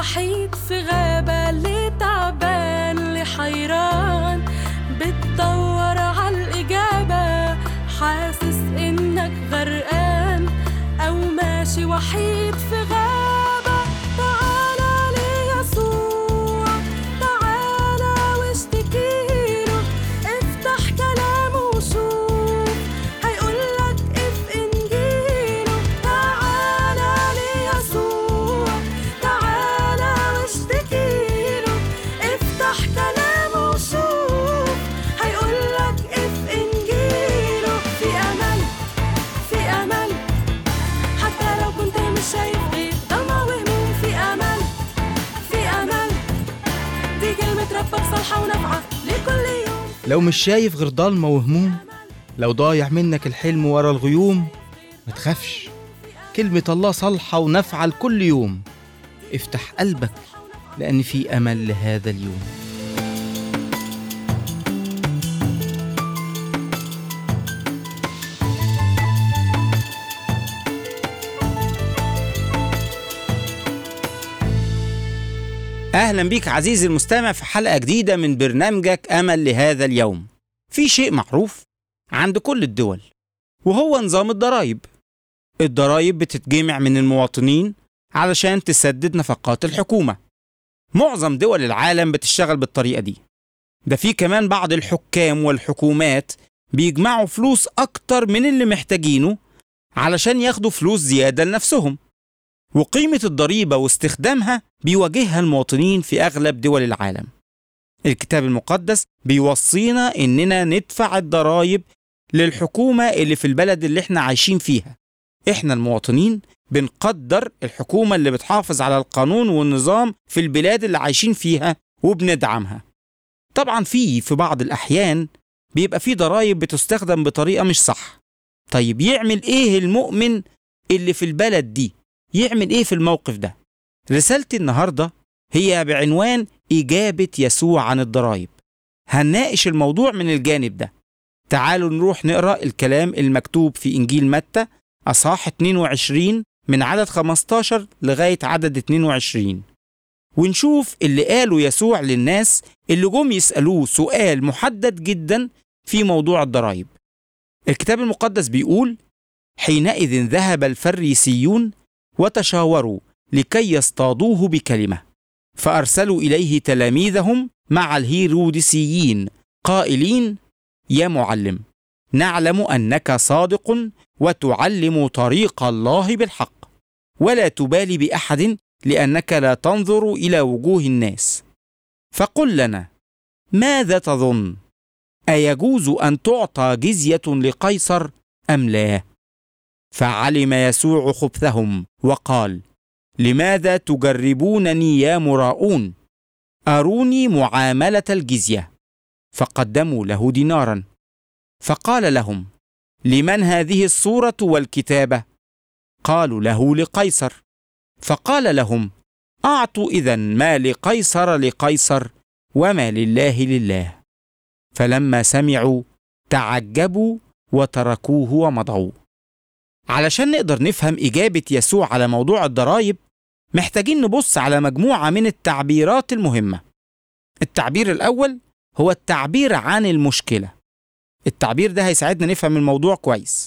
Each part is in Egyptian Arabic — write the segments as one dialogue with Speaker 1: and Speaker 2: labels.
Speaker 1: وحيد في غابة اللي تعبان اللي حيران بتدور عالإجابة حاسس إنك غرقان أو ماشي وحيد في غابة تعالى ليسوع تعالى واشتكيله افتح كلامه وشوف هيقولك اف انجيله تعالى ليسوع تعالى واشتكيله افتح كلامه وشوف هيقولك اف انجيله في امل في امل حتى لو كنت مش شايف غير ضلمة وهموم في امل في امل دي كلمة ربك صالحة ونافعة لكل يوم
Speaker 2: لو مش شايف غير ضلمة وهموم لو ضايع منك الحلم ورا الغيوم ما تخافش كلمة الله صالحة ونافعة لكل يوم افتح قلبك لأن في أمل لهذا اليوم
Speaker 3: أهلا بيك عزيزي المستمع في حلقة جديدة من برنامجك أمل لهذا اليوم. في شيء معروف عند كل الدول وهو نظام الضرائب. الضرائب بتتجمع من المواطنين علشان تسدد نفقات الحكومة. معظم دول العالم بتشتغل بالطريقة دي. ده في كمان بعض الحكام والحكومات بيجمعوا فلوس أكتر من اللي محتاجينه علشان ياخدوا فلوس زيادة لنفسهم. وقيمة الضريبة واستخدامها بيواجهها المواطنين في أغلب دول العالم. الكتاب المقدس بيوصينا إننا ندفع الضرائب للحكومة اللي في البلد اللي احنا عايشين فيها. احنا المواطنين بنقدر الحكومة اللي بتحافظ على القانون والنظام في البلاد اللي عايشين فيها وبندعمها. طبعا في في بعض الأحيان بيبقى في ضرائب بتستخدم بطريقة مش صح. طيب يعمل إيه المؤمن اللي في البلد دي؟ يعمل ايه في الموقف ده؟ رسالتي النهارده هي بعنوان إجابة يسوع عن الضرائب. هنناقش الموضوع من الجانب ده. تعالوا نروح نقرا الكلام المكتوب في إنجيل متى أصحاح 22 من عدد 15 لغاية عدد 22 ونشوف اللي قاله يسوع للناس اللي جم يسألوه سؤال محدد جدا في موضوع الضرائب. الكتاب المقدس بيقول: حينئذ ذهب الفريسيون وتشاوروا لكي يصطادوه بكلمه فارسلوا اليه تلاميذهم مع الهيروديسيين قائلين يا معلم نعلم انك صادق وتعلم طريق الله بالحق ولا تبالي باحد لانك لا تنظر الى وجوه الناس فقل لنا ماذا تظن ايجوز ان تعطى جزيه لقيصر ام لا فعلم يسوع خبثهم وقال لماذا تجربونني يا مراؤون اروني معامله الجزيه فقدموا له دينارا فقال لهم لمن هذه الصوره والكتابه قالوا له لقيصر فقال لهم اعطوا اذا ما لقيصر لقيصر وما لله لله فلما سمعوا تعجبوا وتركوه ومضوا علشان نقدر نفهم إجابة يسوع على موضوع الضرائب محتاجين نبص على مجموعة من التعبيرات المهمة. التعبير الأول هو التعبير عن المشكلة. التعبير ده هيساعدنا نفهم الموضوع كويس.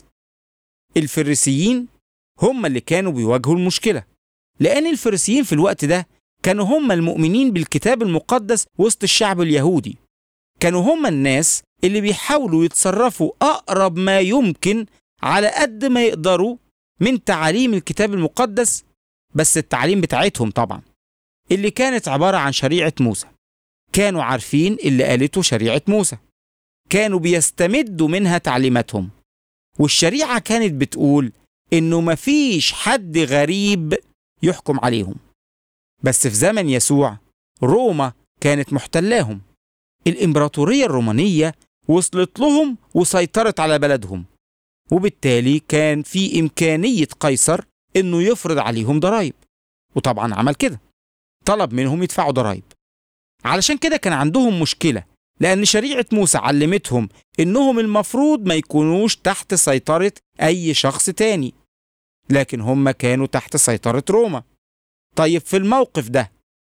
Speaker 3: الفريسيين هم اللي كانوا بيواجهوا المشكلة. لأن الفريسيين في الوقت ده كانوا هم المؤمنين بالكتاب المقدس وسط الشعب اليهودي. كانوا هم الناس اللي بيحاولوا يتصرفوا أقرب ما يمكن على قد ما يقدروا من تعاليم الكتاب المقدس بس التعليم بتاعتهم طبعا اللي كانت عبارة عن شريعة موسى كانوا عارفين اللي قالته شريعة موسى كانوا بيستمدوا منها تعليماتهم والشريعة كانت بتقول إنه مفيش حد غريب يحكم عليهم بس في زمن يسوع روما كانت محتلاهم الإمبراطورية الرومانية وصلت لهم وسيطرت على بلدهم وبالتالي كان في إمكانية قيصر إنه يفرض عليهم ضرائب وطبعا عمل كده طلب منهم يدفعوا ضرائب علشان كده كان عندهم مشكلة لأن شريعة موسى علمتهم إنهم المفروض ما يكونوش تحت سيطرة أي شخص تاني لكن هم كانوا تحت سيطرة روما طيب في الموقف ده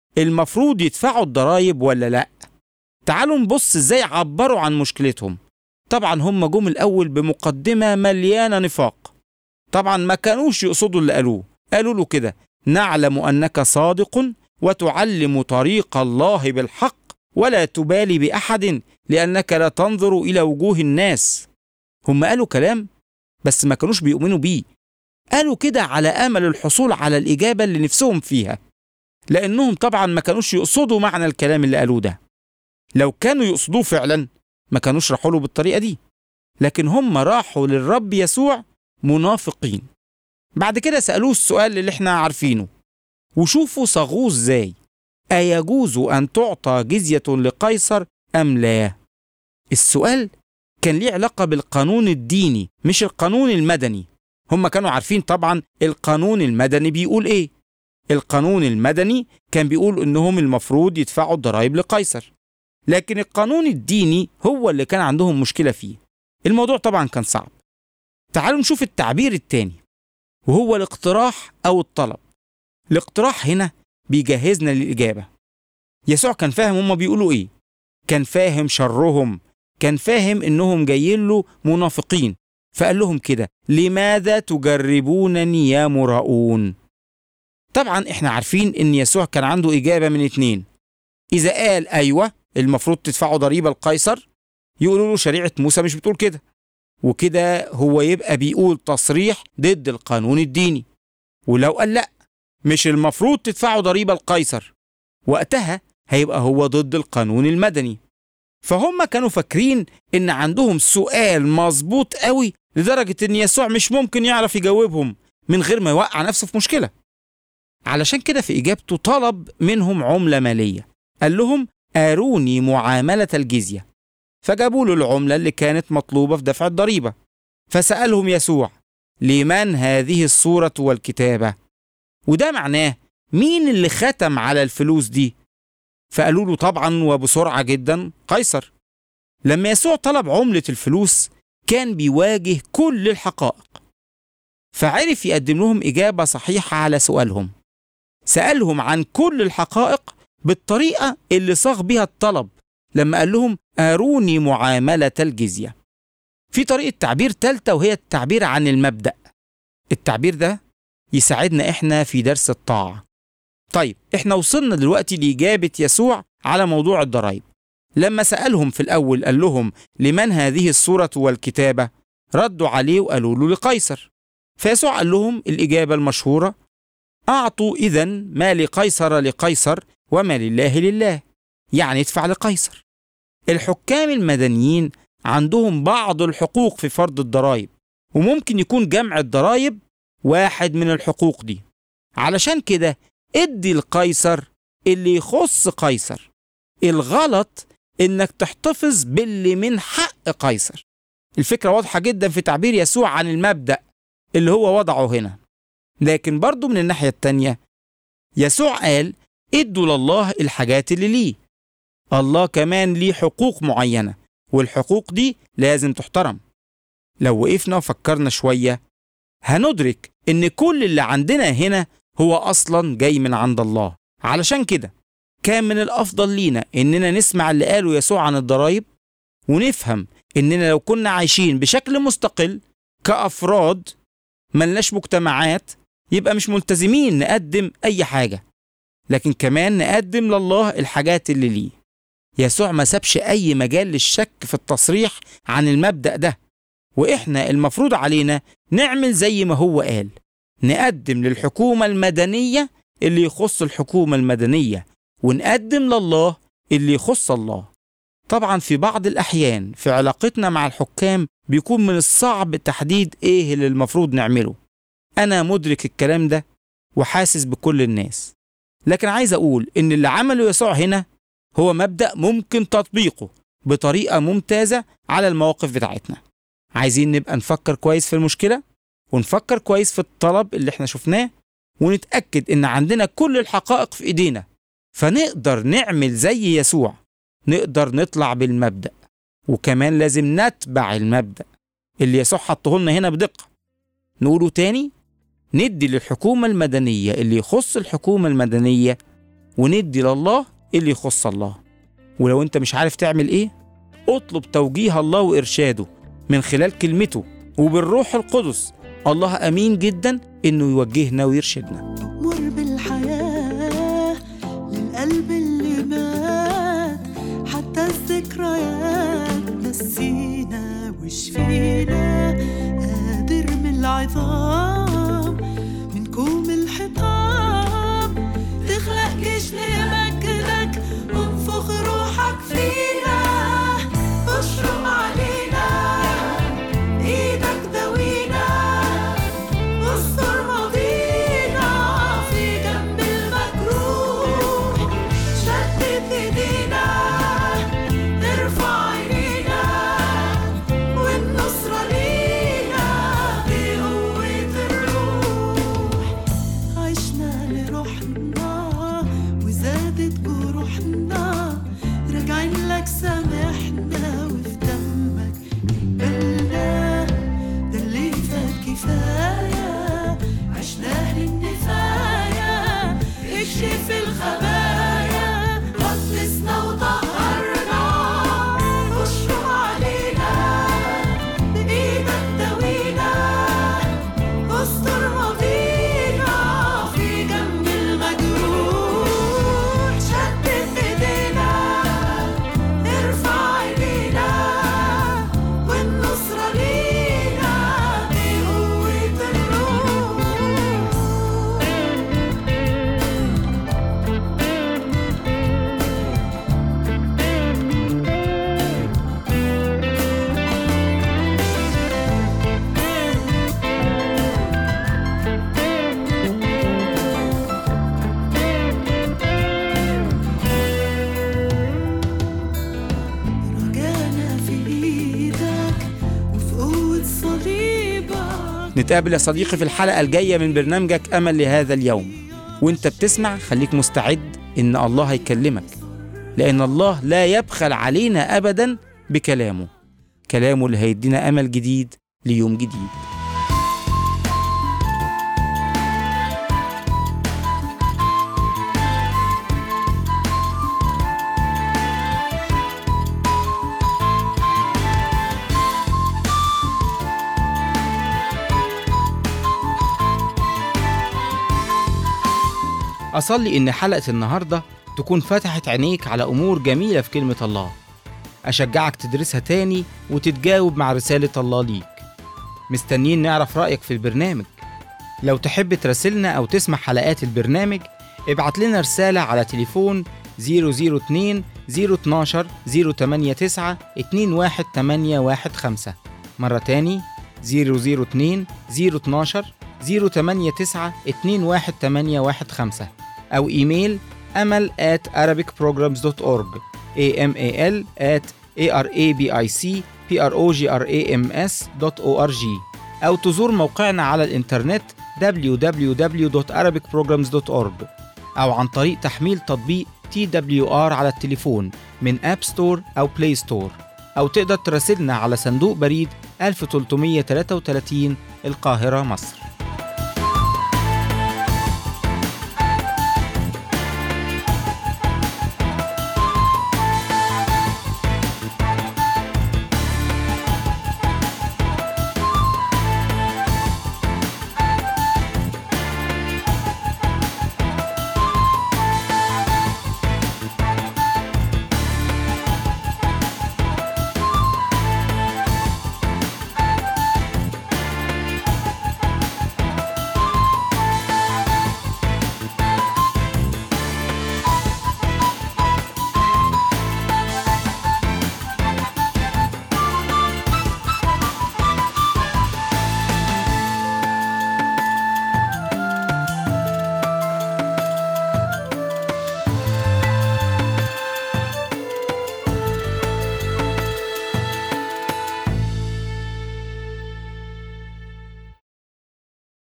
Speaker 3: المفروض يدفعوا الضرايب ولا لا تعالوا نبص ازاي عبروا عن مشكلتهم طبعا هم جم الاول بمقدمه مليانه نفاق طبعا ما كانوش يقصدوا اللي قالوه قالوا له كده نعلم انك صادق وتعلم طريق الله بالحق ولا تبالي باحد لانك لا تنظر الى وجوه الناس هم قالوا كلام بس ما كانوش بيؤمنوا بيه قالوا كده على امل الحصول على الاجابه اللي نفسهم فيها لانهم طبعا ما كانوش يقصدوا معنى الكلام اللي قالوه ده لو كانوا يقصدوه فعلا ما كانوش راحوا له بالطريقه دي لكن هم راحوا للرب يسوع منافقين بعد كده سالوه السؤال اللي احنا عارفينه وشوفوا صاغوه ازاي ايجوز ان تعطى جزيه لقيصر ام لا السؤال كان ليه علاقه بالقانون الديني مش القانون المدني هم كانوا عارفين طبعا القانون المدني بيقول ايه القانون المدني كان بيقول انهم المفروض يدفعوا الضرائب لقيصر لكن القانون الديني هو اللي كان عندهم مشكله فيه الموضوع طبعا كان صعب تعالوا نشوف التعبير التاني وهو الاقتراح او الطلب الاقتراح هنا بيجهزنا للاجابه يسوع كان فاهم هما بيقولوا ايه كان فاهم شرهم كان فاهم انهم جايين له منافقين فقال لهم كده لماذا تجربونني يا مراؤون طبعا احنا عارفين ان يسوع كان عنده اجابه من اتنين اذا قال ايوه المفروض تدفعوا ضريبه لقيصر يقولوا له شريعه موسى مش بتقول كده وكده هو يبقى بيقول تصريح ضد القانون الديني ولو قال لا مش المفروض تدفعوا ضريبه لقيصر وقتها هيبقى هو ضد القانون المدني فهم كانوا فاكرين ان عندهم سؤال مظبوط قوي لدرجه ان يسوع مش ممكن يعرف يجاوبهم من غير ما يوقع نفسه في مشكله علشان كده في اجابته طلب منهم عمله ماليه قال لهم اروني معامله الجزيه فجابوا له العمله اللي كانت مطلوبه في دفع الضريبه فسالهم يسوع لمن هذه الصوره والكتابه وده معناه مين اللي ختم على الفلوس دي فقالوا له طبعا وبسرعه جدا قيصر لما يسوع طلب عمله الفلوس كان بيواجه كل الحقائق فعرف يقدم لهم اجابه صحيحه على سؤالهم سالهم عن كل الحقائق بالطريقه اللي صاغ بيها الطلب لما قال لهم اروني معامله الجزيه في طريقه تعبير ثالثه وهي التعبير عن المبدا التعبير ده يساعدنا احنا في درس الطاعه طيب احنا وصلنا دلوقتي لاجابه يسوع على موضوع الضرائب لما سالهم في الاول قال لهم لمن هذه الصوره والكتابه ردوا عليه وقالوا له لقيصر فيسوع قال لهم الاجابه المشهوره اعطوا اذا ما لقيصر لقيصر وما لله لله يعني ادفع لقيصر الحكام المدنيين عندهم بعض الحقوق في فرض الضرائب وممكن يكون جمع الضرائب واحد من الحقوق دي علشان كده ادي لقيصر اللي يخص قيصر الغلط انك تحتفظ باللي من حق قيصر الفكرة واضحة جدا في تعبير يسوع عن المبدأ اللي هو وضعه هنا لكن برضو من الناحية التانية يسوع قال ادوا لله الحاجات اللي ليه الله كمان ليه حقوق معينة والحقوق دي لازم تحترم لو وقفنا وفكرنا شوية هندرك إن كل اللي عندنا هنا هو أصلا جاي من عند الله علشان كده كان من الأفضل لينا إننا نسمع اللي قاله يسوع عن الضرايب ونفهم إننا لو كنا عايشين بشكل مستقل كأفراد ملناش مجتمعات يبقى مش ملتزمين نقدم أي حاجة لكن كمان نقدم لله الحاجات اللي ليه يسوع ما سابش أي مجال للشك في التصريح عن المبدأ ده وإحنا المفروض علينا نعمل زي ما هو قال نقدم للحكومة المدنية اللي يخص الحكومة المدنية ونقدم لله اللي يخص الله طبعا في بعض الأحيان في علاقتنا مع الحكام بيكون من الصعب تحديد إيه اللي المفروض نعمله أنا مدرك الكلام ده وحاسس بكل الناس لكن عايز أقول إن اللي عمله يسوع هنا هو مبدأ ممكن تطبيقه بطريقة ممتازة على المواقف بتاعتنا عايزين نبقى نفكر كويس في المشكلة ونفكر كويس في الطلب اللي احنا شفناه ونتأكد إن عندنا كل الحقائق في إيدينا فنقدر نعمل زي يسوع نقدر نطلع بالمبدأ وكمان لازم نتبع المبدأ اللي يسوع حطه لنا هنا بدقة نقوله تاني ندي للحكومة المدنية اللي يخص الحكومة المدنية وندي لله اللي يخص الله ولو انت مش عارف تعمل ايه اطلب توجيه الله وارشاده من خلال كلمته وبالروح القدس الله امين جدا انه يوجهنا ويرشدنا
Speaker 4: مر بالحياة للقلب اللي مات حتى الذكريات نسينا وشفينا قادر من العظام من كوم الحطام تخلق جيش لمجدك وانفخ روحك فينا اشرب علينا ايدك دوينا واستر ماضينا في جنب المجروح شدد ايدينا نرفع عينينا والنصرة لينا بقوة الروح عشنا لروحنا وزادت جروحنا راجعين لك سامحنا وفي دمك قبلنا ده اللي فات كفاية عشناه للنفاية اكشف الخبايا قدسنا وطهرنا اشرب علينا بإيدك دوينا استر ماضينا في جنب المجروح شدد ايدينا ارفع عينينا والنصرة لينا بقوة الروح رجعنا في ايدك وفي قوة صليبك
Speaker 3: نتقابل يا صديقي في الحلقة الجاية من برنامجك أمل لهذا اليوم وانت بتسمع خليك مستعد إن الله هيكلمك لأن الله لا يبخل علينا أبدا بكلامه كلامه اللي هيدينا أمل جديد ليوم جديد
Speaker 2: أصلي إن حلقة النهاردة تكون فتحت عينيك على أمور جميلة في كلمة الله أشجعك تدرسها تاني وتتجاوب مع رسالة الله ليك مستنيين نعرف رأيك في البرنامج لو تحب تراسلنا أو تسمع حلقات البرنامج ابعت لنا رسالة على تليفون 002 012 089 21815 مرة تاني 002 012 089 21815 أو إيميل أمل at arabicprograms.org amal at arabicprograms.org أو تزور موقعنا على الإنترنت www.arabicprograms.org أو عن طريق تحميل تطبيق TWR على التليفون من أب ستور أو بلاي ستور أو تقدر تراسلنا على صندوق بريد 1333 القاهرة مصر